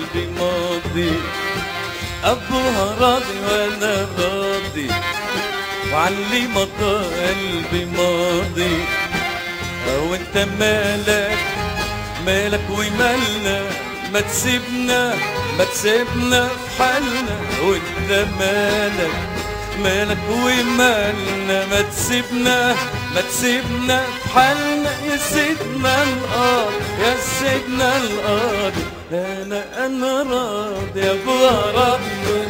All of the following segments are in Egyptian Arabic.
قلبي ماضي أبوها راضي وأنا راضي وعلي مضى قلبي ماضي وانت مالك مالك ومالنا ما تسيبنا ما تسيبنا في حالنا وانت مالك مالك ومالنا ما تسيبنا ما تسيبنا في حالنا يا سيدنا القاضي يا سيدنا القاضي انا انا راضي يا ابوها راضي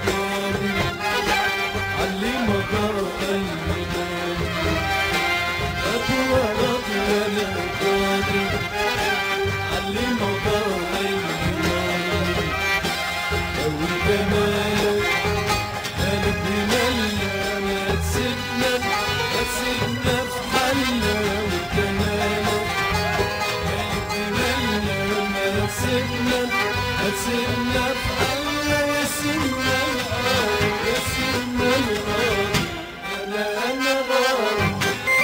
علي مدار قلبي أبوها راضي وأنا راضي علي مدار قلبي وأنت مالك مالك بمالنا ما تسيبنا ما تسيبنا في حالنا وأنت مالك مالك بمالنا ما تسيبنا ما تسيبنا في حالنا يا سيدنا القاضي يا سيدنا القاضي أنا أنا راضي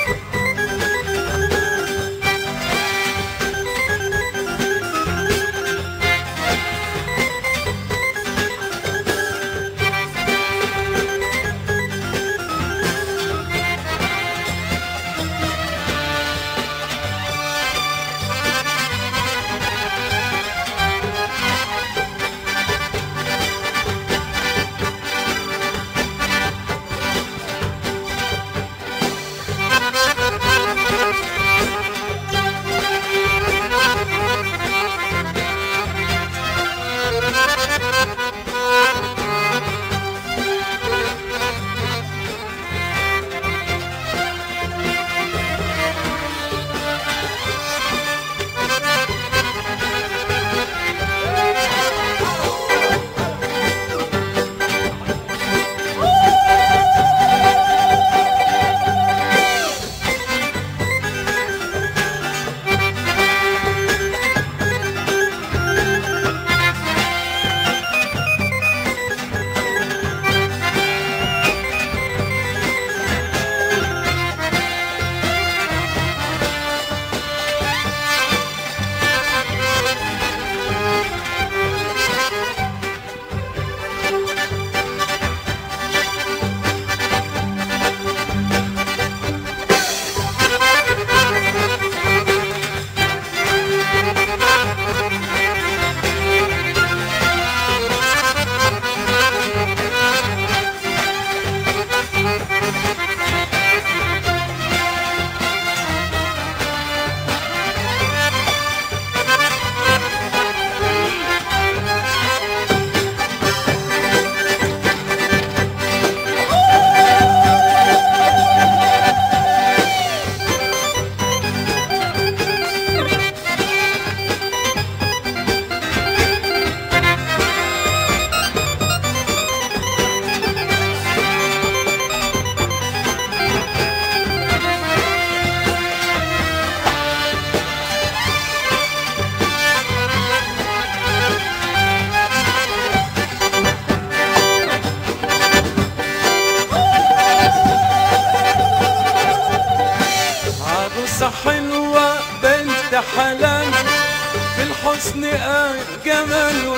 عروسة حلوة بنت حلال في الحسن آية جمال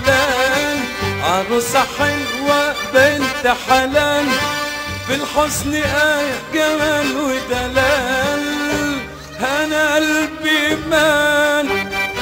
ودلال عروسة حلوة بنت حلال في الحسن آية جمال ودلال أنا قلبي مال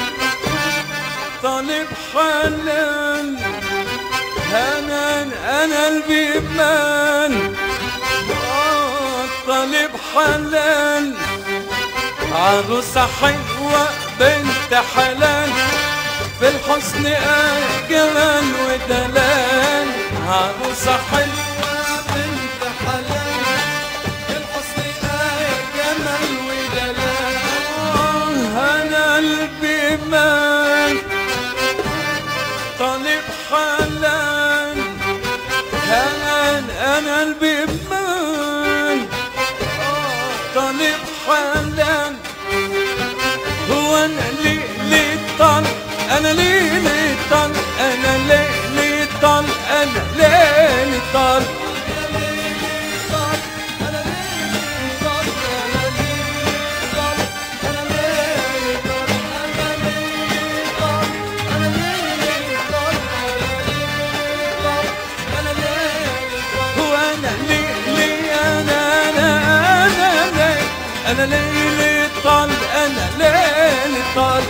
طالب حلال أنا أنا قلبي مال آه، طالب حلال عروسة حلوة بنت حلال في الحسن آية جمال ودلال عروسة حلوة بنت حلال في الحسن آية جمال ودلال آه، أنا قلبي مال طالب حلال أنا أنا قلبي مال طالب حلال هو انا ليه ليه طال انا ليه ليه طال انا ليه ليه طال انا ليه ليه طال انا ليلي طال انا ليلي طال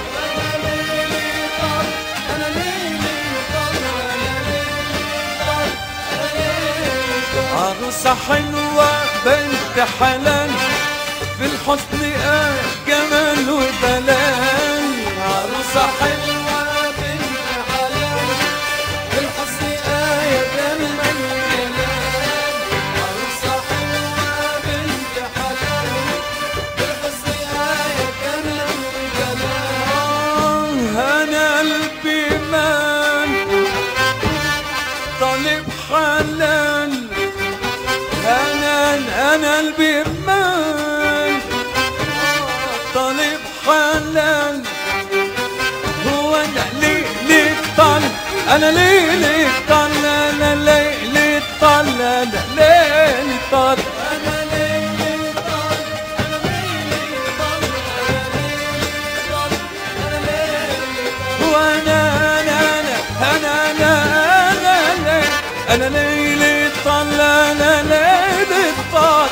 عروسة حلوة بنت حلال في الحسن آه جمال ودلال عروسة حلوة بنت حلال في الحسن آية جمال ودلال عروسة حلوة بنت حلال في الحسن آية جمال ودلال أنا قلبي مان طالب حلال انا انا قلبي مان طالب حلال هو انا ليلي طال انا ليلي طال انا ليلي طال انا ليلي طال انا ليلي طال وانا انا انا انا انا انا انا ليلي طال انا ليلي طال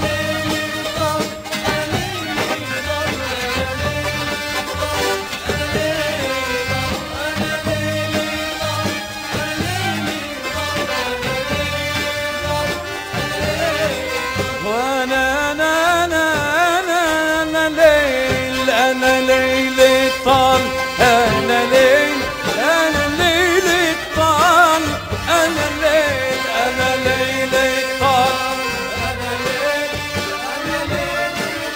وانا انا انا انا انا ليل انا ليلي طال انا ليل انا ليلي طال انا ليل انا ليلي طال انا ليل انا ليلي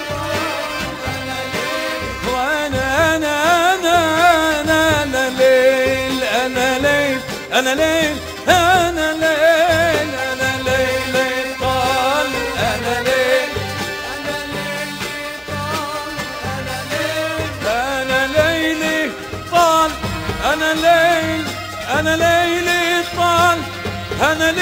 وانا انا انا انا انا ليل انا ليل انا ليل انا ليل انا ليل طال انا ليل انا ليلي طال انا ليل انا ليلي طال انا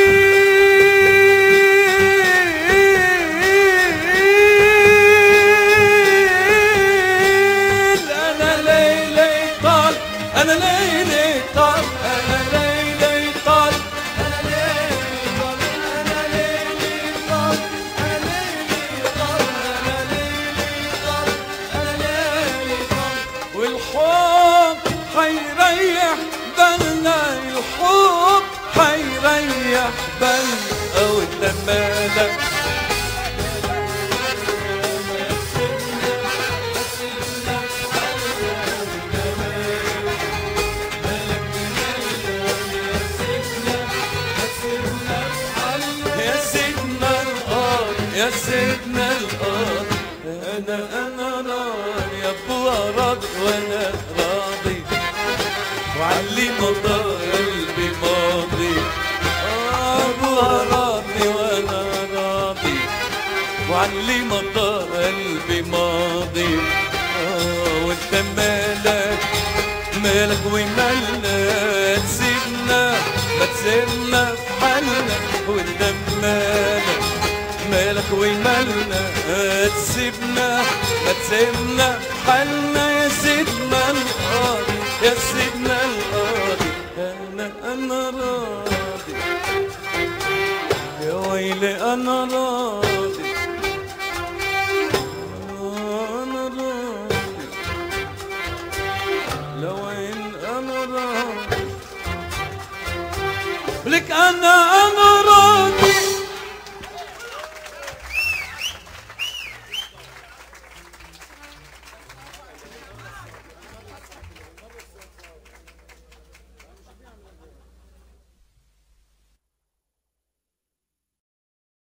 ليل انا ليلي طال انا ليلي طال انا ليلي طال انا ليلي طال انا ليلي طال انا ليلي طال انا ليلي طال انا ليلي طال والحب حيريح بالنا الحب حيريح بالنا او التمالك يا سيدنا القاضي يا سيدنا القاضي انا انا راضي يا ابوها راضي وانا راضي وعلي مضى قلبي ماضي آه، ابوها راضي وانا راضي وعلي مضى قلبي ماضي آه، وانت مالك مالك ومالنا تسيبنا ما تسيبنا في حالنا وانت مالك مالك ومالنا تسيبنا ما تسيبنا في حالنا يا سيدنا القاضي يا سيدنا القاضي انا انا راضي يا ويلي انا راضي